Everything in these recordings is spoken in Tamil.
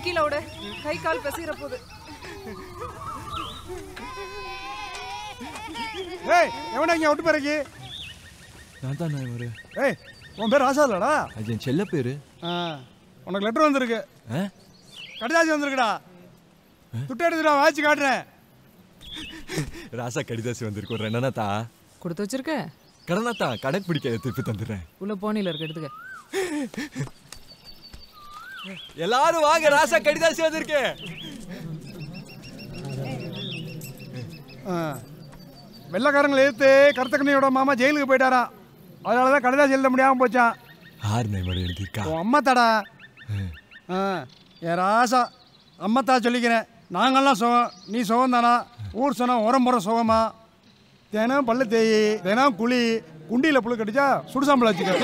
கீழே விடு கை கால் பெசிற போகுது ஏய் எவனா இங்கே விட்டு பிறகு நான் தான் நான் இவரு ஏய் உன் பேர் ராசா இல்லடா அது என் செல்ல பேரு ஆ உனக்கு லெட்டர் வந்திருக்கு ஆ? கடிதாசி வந்திருக்குடா துட்டு எடுத்துடா வாய்ச்சி காட்டுறேன் ராசா கடிதாசி வந்திருக்கும் ரெண்டனாத்தா கொடுத்து வச்சிருக்க கடனாத்தா கணக்கு பிடிக்க திருப்பி தந்துடுறேன் உள்ள போனில இருக்க எடுத்துக்க எல்லாரும் வாங்க ராசா கடிதாசி வந்திருக்கு ஆ. வெள்ளைக்காரங்களை எதிர்த்து கருத்தக்கண்ணியோட மாமா ஜெயிலுக்கு போயிட்டாராம் அதனால தான் கடிதாசி எழுத முடியாமல் போச்சான் ஆறு நைமடி எழுதியிருக்கா உன் அம்மா தாடா ஆ என் ராசா அம்மா தா சொல்லிக்கிறேன் நாங்கள்லாம் சுகம் நீ சுகம் தானா ஊர் சொன்னா உரம் புறம் சுகமா தினம் பல்லு தேய் தினம் குழி குண்டியில் புழு கடிச்சா சுடுசாம்பல் வச்சுக்க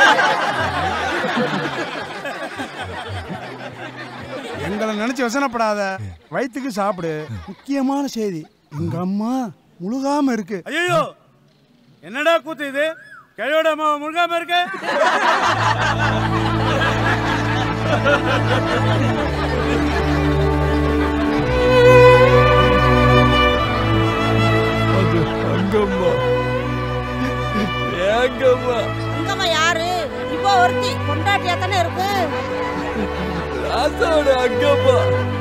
எங்களை நினைச்சு வசனப்படாத வயிற்றுக்கு சாப்பிடு முக்கியமான செய்தி எங்க அம்மா முழுகாம இருக்கு ஐயோ என்னடா கூத்து இது கையோட அம்மா முழுகாம இருக்கு அது அங்கம்மா ஏங்கம்மா அங்கம்மா யாரு இப்போ ஒருத்தி கொண்டாட்டியா தானே இருக்கு ராசாவோட அங்கம்மா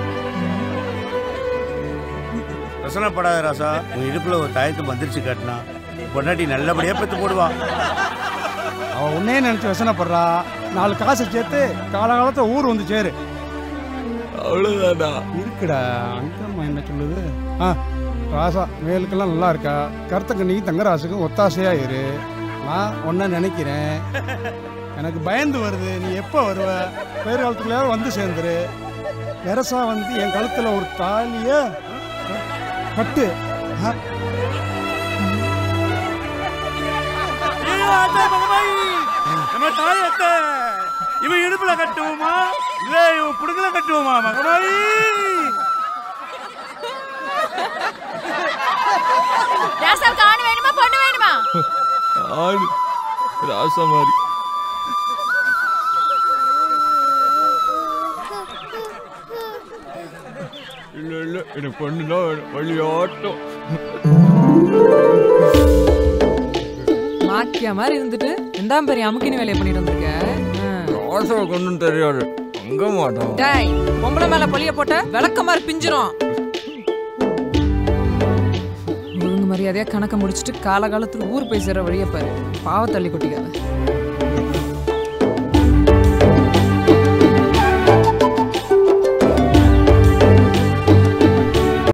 ரசனப்படாத ராசா உன் இடுப்புல ஒரு தாயத்து மந்திரிச்சு காட்டினா பொண்டாட்டி நல்லபடியா பெத்து போடுவா அவ உன்னே நினைச்சு வசனப்படுறா நாலு காசை சேர்த்து காலகாலத்தை ஊர் வந்து சேரு அவ்வளவுதானா இருக்குடா அங்கம்மா என்ன சொல்லுது ஆ ராசா மேலுக்கெல்லாம் நல்லா இருக்கா கருத்தக்கண்ணிக்கும் தங்கராசுக்கும் ஒத்தாசையா இரு நான் ஒன்ன நினைக்கிறேன் எனக்கு பயந்து வருது நீ எப்போ வருவ பேர் காலத்துக்குள்ளாவது வந்து சேர்ந்துரு வெரசா வந்து என் கழுத்துல ஒரு தாலிய கட்டு ஆ, ஐயோ, அத்தை, மகமாயி! நம்ம தாயத்தை இவன் இடுப்புல கட்டுவோமா இல்ல இவன் புடுங்கல கட்டுவோமா மகமாயி ராசாவுக்கு ஆண் வேணுமா பொண்ணு வேணுமா ஆளு ராசா மாதிரி இல்ல இல்ல எனக்கு பொண்ணுதான் வேணும் வழியாட்டம் மாக்கியா மாதிரி இருந்துட்டு ரெண்டாம் பெரிய அமுக்கின வேலையை பண்ணிட்டு வந்திருக்க ஆ. ராசா கொண்டு தெரியாது அங்க மாட்டான் டேய் பொம்பளை மேல பழிய போட்ட விளக்க மாதிரி பிஞ்சிரும் ஒழுங்கு மரியாதையா கணக்க முடிச்சிட்டு காலகாலத்துல ஊர் போய் சேர வழிய பாரு பாவ தள்ளி கொட்டிக்காத